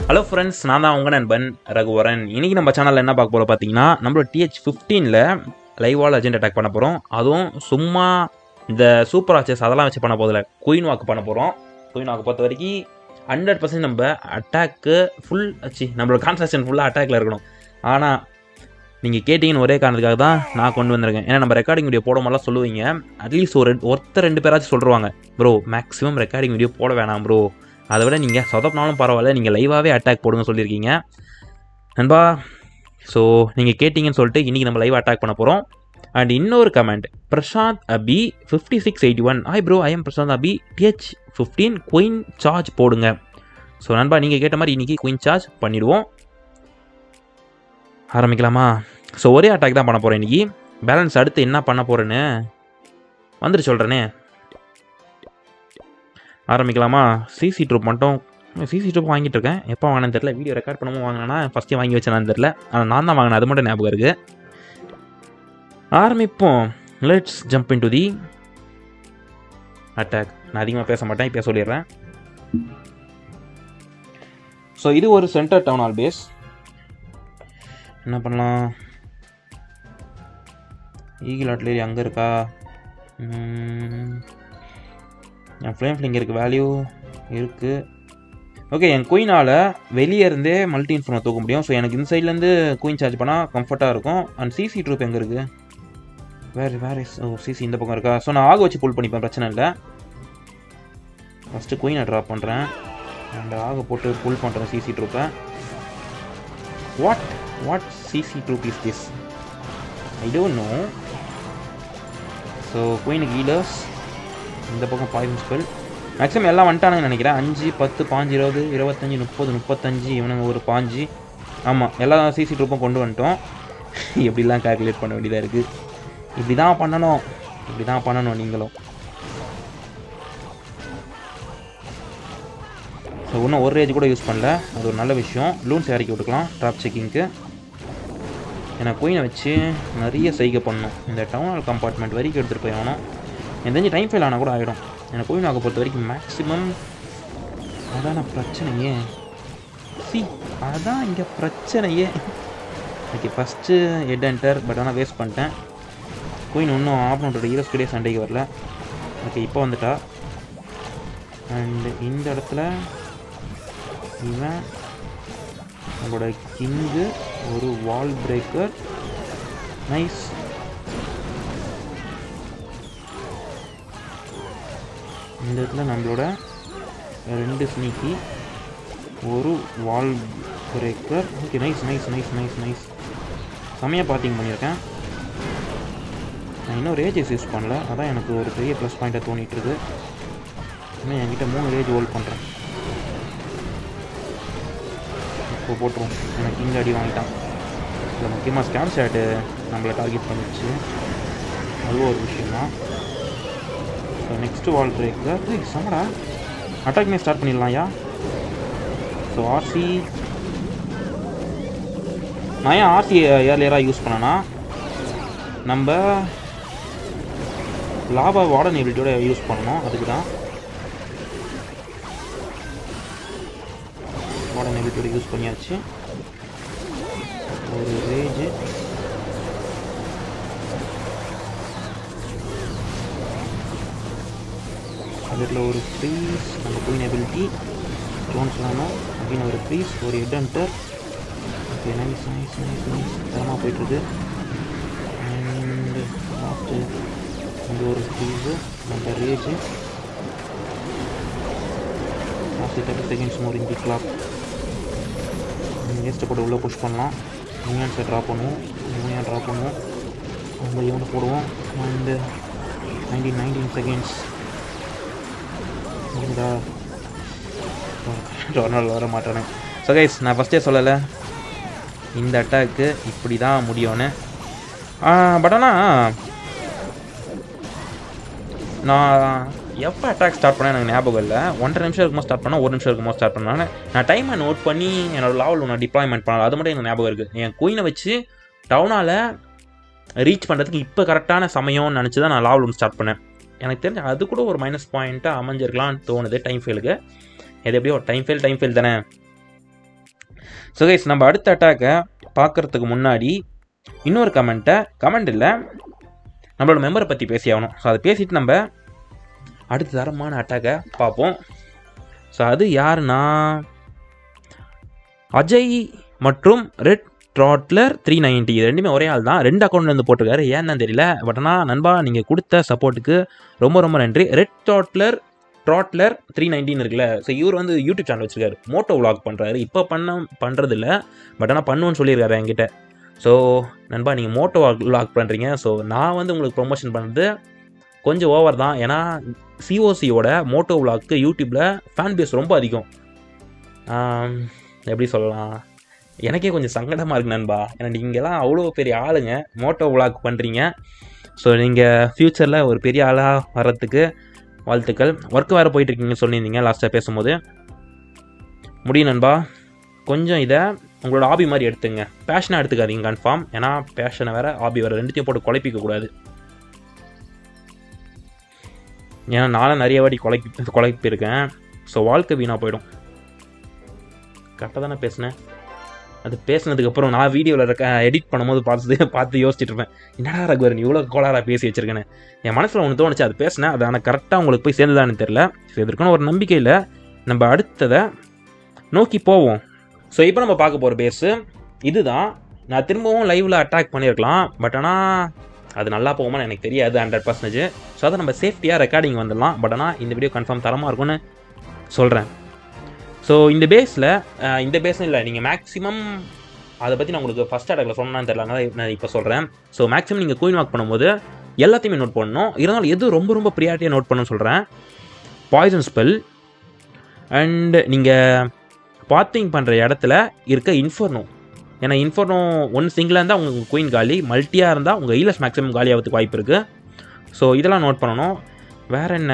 hello friends நான் தான் உங்கள் நண்பன் ரகுவரன் இன்னைக்கு நம்ம சேனலில் என்ன பார்க்க போகிறோம் பார்த்தீங்கன்னா நம்மளோட டிஹெச் ஃபிஃப்டீனில் லைவால் அஜெண்ட் அட்டாக் பண்ண போகிறோம் அதுவும் சும்மா இந்த சூப்பர் ஆச்சஸ் அதெல்லாம் வச்சு பண்ண போதில்ல குயின் வாக்கு பண்ண போகிறோம் குயின் வாக்கு பொறுத்த வரைக்கும் ஹண்ட்ரட் பர்சன்ட் நம்ம அட்டாக்கு ஃபுல் ஆச்சு நம்மளோட கான்சன்ட்ரேஷன் ஃபுல்லாக அட்டாக்ல இருக்கணும் ஆனால் நீங்கள் கேட்டிங்கன்னு ஒரே காரணத்துக்காக தான் நான் கொண்டு வந்திருக்கேன் ஏன்னா நம்ம ரெக்கார்டிங் வீடியோ போட மாதிரிலாம் சொல்லுவீங்க அட்லீஸ்ட் ஒரு ரெண்டு- ஒருத்தர் ரெண்டு பேராச்சும் சொல்லுவாங்க ப்ரோ மேக்ஸிமம் ரெக்கார்டிங் வீடியோ போட வேணாம் ப்ரோ அதை விட நீங்கள் சொதப்பினாலும் பரவாயில்ல நீங்கள் லைவாகவே அட்டாக் போடுங்க சொல்லியிருக்கீங்க நண்பா ஸோ நீங்கள் கேட்டிங்கன்னு சொல்லிட்டு இன்றைக்கி நம்ம லைவ் அட்டாக் பண்ண போகிறோம் அண்ட் இன்னொரு comment Prashanth Abhi fifty six eighty one hi bro I am Prashanth Abhi TH fifteen queen charge போடுங்க ஸோ நண்பா நீங்கள் கேட்ட மாதிரி இன்றைக்கி குயின் சார்ஜ் பண்ணிடுவோம் ஆரம்பிக்கலாமா ஸோ ஒரே அட்டாக் தான் பண்ண போகிறேன் இன்றைக்கி பேலன்ஸ் அடுத்து என்ன பண்ண போகிறேன்னு வந்துட்டு சொல்கிறேனே ஆரம்பிக்கலாமா சிசி ட்ரூப் மட்டும் சிசி ட்ரூப் வாங்கிட்டு இருக்கேன் எப்போ வாங்கினேன்னு தெரியல வீடியோ ரெக்கார்ட் பண்ணவும் வாங்கினா ஃபஸ்ட்டே வாங்கி வச்சேனான்னு தெரியல ஆனால் நான் தான் வாங்கினேன் அது மட்டும் ஞாபகம் இருக்குது ஆரம்பிப்போம் let's jump into the attack நான் அதிகமாக பேச மாட்டேன் இப்போ சொல்லிடுறேன் ஸோ இது ஒரு சென்டர் டவுன் ஆல் பேஸ் என்ன பண்ணலாம் ஈகிள் ஆட்லேரி அங்கே இருக்கா உம், என் ஃப்ளேம் ஃபிளிங் இருக்குது வேல்யூ இருக்குது ஓகே என் குயினால் வெளியே இருந்தே மல்டி இன்ஃபோனை தூக்க முடியும் ஸோ எனக்கு இந்த சைட்லேருந்து குயின் சார்ஜ் பண்ணால் கம்ஃபர்ட்டாக இருக்கும் அண்ட் சிசி ட்ரூப் எங்கே இருக்குது வேறு வேறு ஓ சிசி இந்த பக்கம் இருக்கா ஸோ நான் ஆக வச்சு புல் பண்ணிப்பேன் பிரச்சனை இல்லை ஃபஸ்ட்டு குயினை ட்ராப் பண்ணுறேன் அண்ட் ஆக போட்டு புல் பண்ணுறேன் சிசி ட்ரூப்பை what what CC troop is this I don't know so குயினுக்கு ஹீலர்ஸ் இந்த பக்கம் பாய்சன் ஸ்பெல் மேக்ஸிமம் எல்லாம் வந்துட்டானுங்கன்னு நினைக்கிறேன் அஞ்சு பத்து பாஞ்சு இருபது இருபத்தஞ்சி முப்பது முப்பத்தஞ்சு இவனுங்க ஒரு பாஞ்சு ஆமாம் எல்லா சிசி ட்ரூப்பும் கொண்டு வந்துட்டோம் எப்படிலாம் கால்குலேட் பண்ண வேண்டியதாக இருக்குது இப்படி தான் பண்ணணும் இப்படி தான் பண்ணணும் நீங்களும் ஸோ இன்னும் ஒரு ரேஜ் கூட யூஸ் பண்ணல அது ஒரு நல்ல விஷயம் லூன்ஸ் இறக்கி விட்டுக்கலாம் ட்ராப் செக்கிங்க்கு ஏன்னா குயினை வச்சு நிறைய சைகை பண்ணணும் இந்த டவுன் ஹால் கம்பார்ட்மெண்ட் வரைக்கும் எடுத்துகிட்டு போய் ஆகணும் எனக்கு தெரிஞ்சு டைம் ஃபெயில் ஆனால் கூட ஆகிடும் எனக்கு குயின் ஆக பொறுத்த வரைக்கும் மேக்ஸிமம் அதான பிரச்சனையே சி அதான் இங்கே பிரச்சனையே okay first headhunter but ஆனால் வேஸ்ட் பண்ணிட்டேன் குயின் இன்னும் ஆப்னோட ஹீரோஸ் கிட்டே சண்டைக்கு வரல ஓகே இப்போ வந்துட்டா அண்டு இந்த இடத்துல இவன் நம்மளோட கிங்கு ஒரு வால் பிரேக்கர் நைஸ் இந்த இடத்துல நம்மளோட ரெண்டு ஸ்னீக்கி ஒரு wall breaker okay nice nice nice nice nice செம்மையாக பார்ட்டிங் பண்ணியிருக்கேன் நான் இன்னும் ரேஜஸ் யூஸ் பண்ணல அதான் எனக்கு ஒரு பெரிய ப்ளஸ் பாயிண்ட்டாக தோணிட்டுருக்கு இன்னும் என்கிட்ட மூணு ரேஜ் ஹோல்ட் பண்ணுறேன் இப்போ போட்டுருவோம் எனக்கு இங்கே அடி வாங்கிட்டான் இதில் முக்கியமாக ஸ்கேன் ஷாட்டு நம்மளை டார்கெட் பண்ணிடுச்சு அதுவும் ஒரு விஷயம் தான் ஸோ நெக்ஸ்ட்டு வால் பிரேக்கர் ஏய் சமடா அட்டாக்மே ஸ்டார்ட் பண்ணிடலாம் யா ஸோ ஆர்சி நான் ஏன் ஆர்சி ஏர்லியராக யூஸ் பண்ணேன்னா நம்ம லாபா வார்டன் எபிலிட்டியோட யூஸ் பண்ணணும் அதுக்கு தான் வார்டன் எபிலிட்டியோட யூஸ் பண்ணியாச்சு ஒரு ரேஜ் அதில் ஒரு ஃப்ரீஸ் நம்ம குயின் எபிலிட்டி ஜோன்ஸ் வேணும் அப்படின்னு ஒரு ஃப்ரீஸ் ஒரு headhunter okay nice nice nice nice தரமாக போயிட்டுருக்கு அண்ட் லாஸ்ட்டு இந்த ஒரு ஃப்ரீஸு நம்ம rage last thirty seconds more in the clock வேஸ்ட்டை போட்டு உள்ளே புஷ் பண்ணலாம் யூனியன்ஸை ட்ராப் பண்ணுவோம் யூனியன் ட்ராப் பண்ணுவோம் நம்ம இவனை போடுவோம் அண்டு நைன்டீன் நைன்டீன் செகண்ட்ஸ் இருந்தா ரொனால்டோ வர மாட்டானே ஸோ கைஸ் நான் ஃபஸ்ட்டே சொல்லலை இந்த அட்டாக்கு இப்படி தான் முடியும்னு பட் ஆனால் நான் எப்போ அட்டாக் ஸ்டார்ட் பண்ணேன் எனக்கு ஞாபகம் இல்லை ஒன்றரை நிமிஷம் இருக்கும்போது ஸ்டார்ட் பண்ணால் ஒரு நிமிஷம் இருக்கும்போது ஸ்டார்ட் பண்ணேன் நான் டைமை நோட் பண்ணி என்னோட லாவல் ஒன்று டிப்ளாய்மெண்ட் பண்ணலாம் அது மட்டும் எனக்கு ஞாபகம் இருக்குது என் குயினை வச்சு டவுனால் ரீச் பண்ணுறதுக்கு இப்போ கரெக்டான சமயம்னு நினச்சி தான் நான் லாவல் ஒன்று ஸ்டார்ட் பண்ணேன் எனக்கு தெரிஞ்ச அது கூட ஒரு மைனஸ் பாயிண்ட்டாக அமைஞ்சிருக்கலாம்னு தோணுது டைம் ஃபெயிலுக்கு எது எப்படியோ டைம் ஃபெயில் டைம் ஃபெயில் தானே ஸோ கைஸ் நம்ம அடுத்த அட்டாக்கை பார்க்கறதுக்கு முன்னாடி இன்னொரு கமெண்ட்டை கமெண்ட் இல்லை நம்மளோட மெம்பரை பற்றி பேசி ஆகணும் ஸோ அதை பேசிட்டு நம்ம அடுத்த தரமான அட்டாக்கை பார்ப்போம் ஸோ அது யாருன்னா அஜய் மற்றும் ரெட் ட்ராட்லர் த்ரீ நைன்ட்டி இது ரெண்டுமே ஒரே ஆள் தான் ரெண்டு அக்கௌண்ட்லேருந்து போட்டிருக்காரு ஏன்னு தெரியல பட் ஆனால் நண்பா நீங்கள் கொடுத்த சப்போர்ட்டுக்கு ரொம்ப ரொம்ப நன்றி red throttler throttler three nineteen இருக்குல்ல ஸோ இவர் வந்து யூடியூப் சேனல் வச்சிருக்காரு மோட்டோ விளாக் பண்ணுறாரு இப்போ பண்ண பண்ணுறது இல்லை பட் ஆனால் பண்ணுவோன்னு சொல்லியிருக்காரு என்கிட்ட ஸோ நண்பா நீங்கள் மோட்டோ விளாக் பண்ணுறீங்க ஸோ நான் வந்து உங்களுக்கு ப்ரொமோஷன் பண்ணுறது கொஞ்சம் ஓவர் தான் ஏன்னா சிஓசியோட மோட்டோ விளாக்கு யூடியூப்பில் ஃபேன் பேஸ் ரொம்ப அதிகம் ஆம், எப்படி சொல்லலாம் எனக்கே கொஞ்சம் சங்கடமாக இருக்கு நண்பா ஏன்னா நீங்கள்லாம் அவ்வளோ பெரிய ஆளுங்க மோட்டோ விளாக் பண்ணுறீங்க ஸோ நீங்கள் ஃப்யூச்சரில் ஒரு பெரிய ஆளாக வர்றதுக்கு வாழ்த்துக்கள் ஒர்க் வேறு போயிட்டுருக்கீங்கன்னு சொல்லியிருந்தீங்க லாஸ்ட்டாக பேசும்போது முடியும் நண்பா கொஞ்சம் இதை உங்களோட ஆபி மாதிரி எடுத்துங்க பேஷனாக எடுத்துக்காதீங்க கன்ஃபார்ம் ஏன்னா பேஷனை வேறு ஆபி வேறு ரெண்டுத்தையும் போட்டு குழப்பிக்க கூடாது ஏன்னா நானும் நிறைய வாட்டி குழப்பி குழப்பியிருக்கேன் ஸோ வாழ்க்கை வீணாக போயிடும் கரெக்டாக தானே பேசினேன் அது பேசினதுக்கப்புறம் நான் வீடியோவில் இருக்க எடிட் பண்ணும்போது பார்த்து பார்த்து யோசிச்சுட்டு இருப்பேன் என்னடா ரகுவர் நீ இவ்வளோ கோளாறாக பேசி வச்சிருக்கேன்னு என் மனசில் ஒன்று தோணுச்சு அது பேசினேன் அது ஆனால் கரெக்டாக உங்களுக்கு போய் சேர்ந்துதான்னு தெரில ஸோ இதற்கான ஒரு நம்பிக்கையில் நம்ம அடுத்ததை நோக்கி போவோம் ஸோ இப்போ நம்ம பார்க்க போகிற பேஸு இதுதான் நான் திரும்பவும் லைவில் அட்டாக் பண்ணியிருக்கலாம் பட் ஆனால் அது நல்லா போகுமான்னு எனக்கு தெரியாது ஹண்ட்ரட் பர்சன்டேஜ் ஸோ அதை நம்ம சேஃப்டியாக ரெக்கார்டிங் வந்துடலாம் பட் ஆனால் இந்த வீடியோ கன்ஃபார்ம் தரமாக இருக்கும்னு சொல்கிறேன் ஸோ இந்த பேஸில் இந்த பேஸ்னு இல்லை நீங்கள் மேக்ஸிமம் அதை பற்றி நான் உங்களுக்கு ஃபஸ்ட் அட்டாக்ல சொன்னான்னு தெரியல அதனால நான் இப்போ சொல்கிறேன் ஸோ மேக்ஸிமம் நீங்கள் கோயின் வாக் பண்ணும்போது எல்லாத்தையுமே நோட் பண்ணணும் இருந்தாலும் எது ரொம்ப ரொம்ப ப்ரியாரிட்டியாக நோட் பண்ணணும்னு சொல்கிறேன் பாய்சன் ஸ்பெல் அண்ட் நீங்கள் பாத்திங் பண்ணுற இடத்துல இருக்க இன்ஃபர்னோ ஏன்னா இன்ஃபர்னோ ஒன் சிங்கிளாக இருந்தால் உங்கள் குயின் காலி மல்ட்டியாக இருந்தால் உங்கள் ஈலஸ் மேக்ஸிமம் காலி ஆகிறதுக்கு வாய்ப்பு இருக்குது ஸோ இதெல்லாம் நோட் பண்ணணும் வேறு என்ன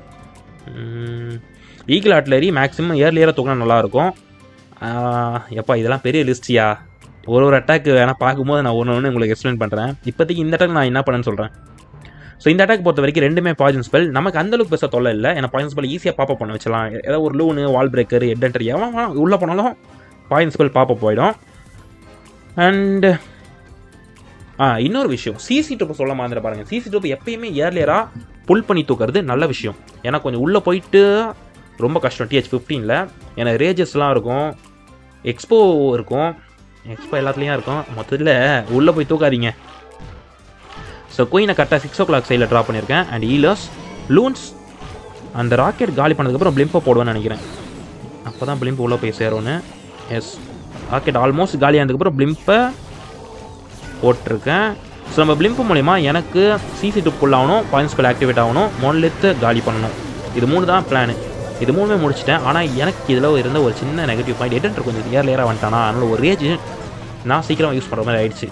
ஈகிள் ஆட்லரி மேக்ஸிமம் இயர்லியராக தூக்கினா நல்லாயிருக்கும் எப்பா இதெல்லாம் பெரிய லிஸ்டியா ஒரு ஒரு அட்டாக் வேணால் பார்க்கும்போது நான் ஒன்று ஒன்று உங்களுக்கு எக்ஸ்பிளைன் பண்ணுறேன் இப்போதைக்கு இந்த அட்டாக் நான் என்ன பண்ணேன்னு சொல்கிறேன் ஸோ இந்த அட்டாக் பொறுத்த வரைக்கும் ரெண்டுமே பாய்சன் ஸ்பெல் நமக்கு அந்தளவுக்கு பெருசாக தொல்லை இல்லை ஏன்னா பாய்சன் ஸ்பெல் ஈஸியாக பாப்பப் பண்ண வச்சலாம் ஏதாவது ஒரு loon wall breaker headhunter எவன் உள்ளே போனாலும் பாய்சன் ஸ்பெல் பாப்பப் போயிடும் அண்டு ஆ இன்னொரு விஷயம் சிசி டூப் சொல்ல மாதிரி பாருங்கள் சிசி டூப் எப்பயுமே இயர்லியராக புல் பண்ணி தூக்குறது நல்ல விஷயம் ஏன்னா கொஞ்சம் உள்ளே போயிட்டு ரொம்ப கஷ்டம் டிஹெச் ஃபிஃப்டீனில் ஏன்னா ரேஜஸ்லாம் இருக்கும் எக்ஸ்போ இருக்கும் எக்ஸ்போ எல்லாத்துலேயும் இருக்கும் மொத்தத்தில் உள்ளே போய் தூக்காதீங்க ஸோ குயினை கரெக்டாக சிக்ஸ் ஓ கிளாக் சைடில் ட்ரா பண்ணியிருக்கேன் அண்ட் ஈலர்ஸ் லூன்ஸ் அந்த ராக்கெட் காலி பண்ணதுக்கப்புறம் பிளிம்பை போடுவேன்னு நினைக்கிறேன் அப்போ தான் பிளிம்ப் உள்ளே போய் சேரும்னு எஸ் ராக்கெட் ஆல்மோஸ்ட் காலி ஆனதுக்கப்புறம் பிளிம்பை போட்டிருக்கேன் ஸோ நம்ம பிளிம்ப் மூலிமா எனக்கு சிசி டூப் புல் ஆகணும் பாயிண்ட் ஸ்பெல் ஆக்டிவேட் ஆகணும் மொன்லெத்து காலி பண்ணணும் இது மூணு தான் பிளானு இது மூணுமே முடிச்சிட்டேன் ஆனால் எனக்கு இதில் இருந்த ஒரு சின்ன நெகட்டிவ் பாயிண்ட் எட்டு கொஞ்சம் ஏர் லேயராக வந்துட்டானா அதனால் ஒரு ரேஜ் நான் சீக்கிரம் யூஸ் பண்ணுற மாதிரி ஆயிடுச்சு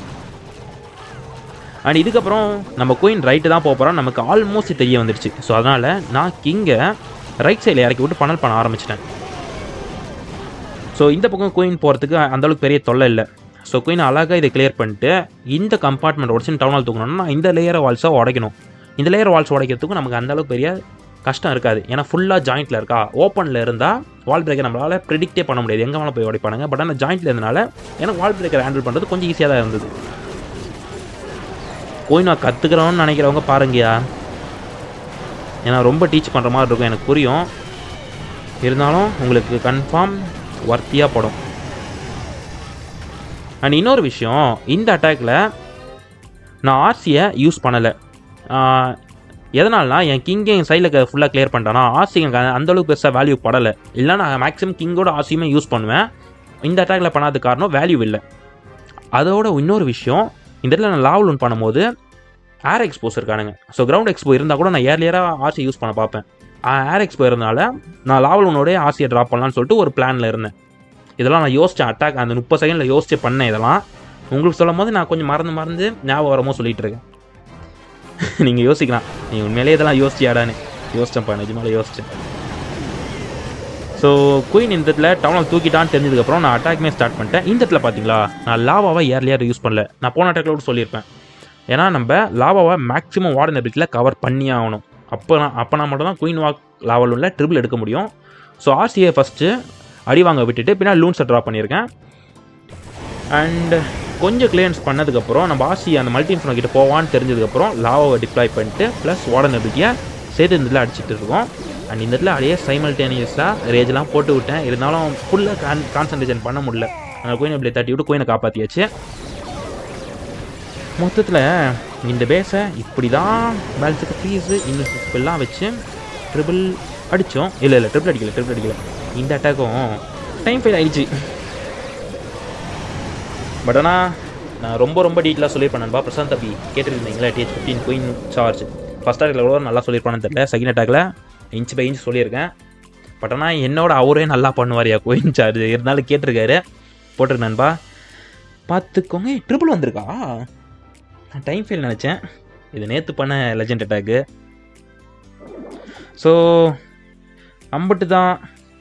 அண்ட் இதுக்கப்புறம் நம்ம குயின் ரைட்டு தான் போக போகிறோம் நமக்கு ஆல்மோஸ்ட் தெரிய வந்துடுச்சு ஸோ அதனால் நான் கிங்கை ரைட் சைடில் இறக்கி விட்டு பனல் பண்ண ஆரம்பிச்சிட்டேன் ஸோ இந்த பக்கம் குயின் போகிறதுக்கு அந்தளவுக்கு பெரிய தொல்லை இல்லை ஸோ குயின் அழகாக இதை கிளியர் பண்ணிட்டு இந்த கம்பார்ட்மெண்ட் உடச்சு டவுனால் தூக்கணும்னா இந்த லேயரை வால்ஸை உடைக்கணும் இந்த லேயர் வால்ஸ் உடைக்கிறதுக்கும் நமக்கு அந்தளவுக்கு பெரிய கஷ்டம் இருக்காது ஏன்னா ஃபுல்லாக ஜாயிண்ட்டில் இருக்கா ஓப்பனில் இருந்தால் வால் பிரேக்கர் நம்மளால் ப்ரிடிக்டே பண்ண முடியாது எங்கே வேணால் போய் உடைப்பானுங்க பட் ஆனால் ஜாயிண்ட்டில் இருந்தனால எனக்கு வால் பிரேக்கர் ஹேண்டில் பண்ணுறது கொஞ்சம் ஈஸியாக தான் இருந்தது போய் நான் கற்றுக்கிறோன்னு நினைக்கிறவங்க பாருங்கயா ஏன்னா ரொம்ப டீச் பண்ணுற மாதிரி இருக்கும் எனக்கு புரியும் இருந்தாலும் உங்களுக்கு கன்ஃபார்ம் ஒர்த்தியாக படும் அண்ட் இன்னொரு விஷயம் இந்த அட்டாக்கில் நான் ஆர்சியை யூஸ் பண்ணலை எதனால்னா என் கிங்கே என் சைடில் ஃபுல்லாக கிளியர் பண்ணிட்டானா ஆர்சி எனக்கு அந்தளவுக்கு பெருசாக வேல்யூ படலை இல்லை நான் மேக்ஸிமம் கிங்கோட ஆர்சியுமே யூஸ் பண்ணுவேன் இந்த அட்டாக்கில் பண்ணாத காரணம் வேல்யூ இல்லை அதோட இன்னொரு விஷயம் இந்த இடத்துல நான் லாவல் ஒன் பண்ணும்போது ஏர் எக்ஸ்போஸ் இருக்கானுங்க ஸோ கிரவுண்ட் எக்ஸ்போ இருந்தால் கூட நான் ஏர்லியராக ஆர்சி யூஸ் பண்ண பார்ப்பேன் ஏர் எக்ஸ்போ இருந்தனால நான் லாவல் ஒன்னோடய ஆர்சியை ட்ராப் பண்ணலான்னு சொல்லிட்டு ஒரு பிளானில் இருந்தேன் இதெல்லாம் நான் யோசித்தேன் அட்டாக் அந்த முப்பது செகண்டில் யோசிச்சு பண்ணேன் இதெல்லாம் உங்களுக்கு சொல்லும் போது நான் கொஞ்சம் மறந்து மறந்து ஞாபகம் வரமோ சொல்லிட்டு இருக்கேன் நீங்கள் யோசிக்கலாம் நீ உண்மையிலே இதெல்லாம் யோசிச்சியாடான்னு யோசிச்சேன்ப்பா நிஜமாலே யோசிச்சேன் ஸோ குயின் இந்த இடத்துல டவுனில் தூக்கிட்டான்னு தெரிஞ்சதுக்கப்புறம் நான் அட்டாக்மே ஸ்டார்ட் பண்ணிட்டேன் இந்த இடத்துல பார்த்தீங்களா நான் லாவாவை ஏர்லியாக யூஸ் பண்ணல நான் போன அட்டாக்ல கூட சொல்லியிருப்பேன் ஏன்னா நம்ம லாவாவை மேக்ஸிமம் வார்டன் எபிலிட்டியில் கவர் பண்ணி ஆகணும் அப்போ நான் அப்போ நான் மட்டும் தான் குயின் வாக் லாவல் உள்ள ட்ரிபிள் எடுக்க முடியும் ஸோ ஆர்சியை ஃபஸ்ட்டு அடி வாங்க விட்டுட்டு பின்னாடி லூன்ஸை ட்ரா பண்ணியிருக்கேன் அண்ட் கொஞ்சம் கிளியன்ஸ் பண்ணதுக்கப்புறம் நம்ம ஆசி அந்த மல்டி இன்ஃபோன் கிட்ட போவான்னு தெரிஞ்சதுக்கப்புறம் லாவாவை டிப்ளாய் பண்ணிட்டு ப்ளஸ் வார்டன் எபிலிட்டியை சேர்த்து இந்த இடத்துல அடிச்சிட்டு இருக்கோம் அண்ட் இந்த இடத்துல அப்படியே சைமல்டேனியஸாக ரேஜெலாம் போட்டு விட்டேன் இருந்தாலும் ஃபுல்லாக கான் கான்சன்ட்ரேஷன் பண்ண முடியல அந்த கோயினை இப்படி தட்டி விட்டு கோயினை காப்பாற்றியாச்சு மொத்தத்தில் இந்த பேஸை இப்படி தான் பேலன்ஸுக்கு ஃபீஸு இன்னும் வச்சு ட்ரிபிள் அடித்தோம் இல்லை இல்லை ட்ரிபிள் அடிக்கல ட்ரிபிள் அடிக்கல இந்த அட்டாக்கும் டைம் ஃபெயில் ஆயிடுச்சு பட் ஆனால் நான் ரொம்ப ரொம்ப டீட்டெயிலாக சொல்லியிருப்பேன் நண்பா பிரசாந்த் தம்பி கேட்டிருந்தீங்களா TH fifteen queen charge first அட்டாக்ல கூட நல்லா சொல்லியிருப்பானு தெரியல செகண்ட் அட்டாக்ல இன்ச் பை இன்ச் சொல்லியிருக்கேன் பட் ஆனால் என்னோட அவரே நல்லா பண்ணுவாரியா குயின் சார்ஜ் இருந்தாலும் கேட்டிருக்காரு போட்டிருக்கு நண்பா பார்த்துக்கோங்க ட்ரிபிள் வந்திருக்கா நான் டைம் ஃபெயில் நினச்சேன் இது நேற்று பண்ண லெஜெண்ட் அட்டாக்கு ஸோ அம்பட்டு தான்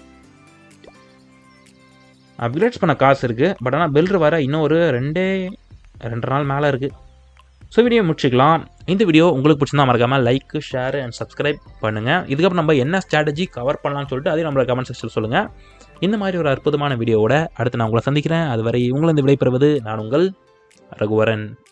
அப்கிரேட்ஸ் பண்ண காசு இருக்குது பட் ஆனால் பில்ரு வர இன்னும் ஒரு ரெண்டே ரெண்டு நாள் மேலே இருக்குது ஸோ வீடியோ முடிச்சுக்கலாம் இந்த வீடியோ உங்களுக்கு பிடிச்சிருந்தா மறக்காமல் லைக் ஷேர் அண்ட் சப்ஸ்கிரைப் பண்ணுங்கள் இதுக்கப்புறம் நம்ம என்ன ஸ்ட்ராட்டஜி கவர் பண்ணலாம்னு சொல்லிட்டு அதையும் நம்மளோட கமெண்ட் செக்ஷனில் சொல்லுங்கள் இந்த மாதிரி ஒரு அற்புதமான வீடியோவோட அடுத்து நான் உங்களை சந்திக்கிறேன் அதுவரை உங்களை இந்த விடைபெறுவது நான் உங்கள் ரகுவரன்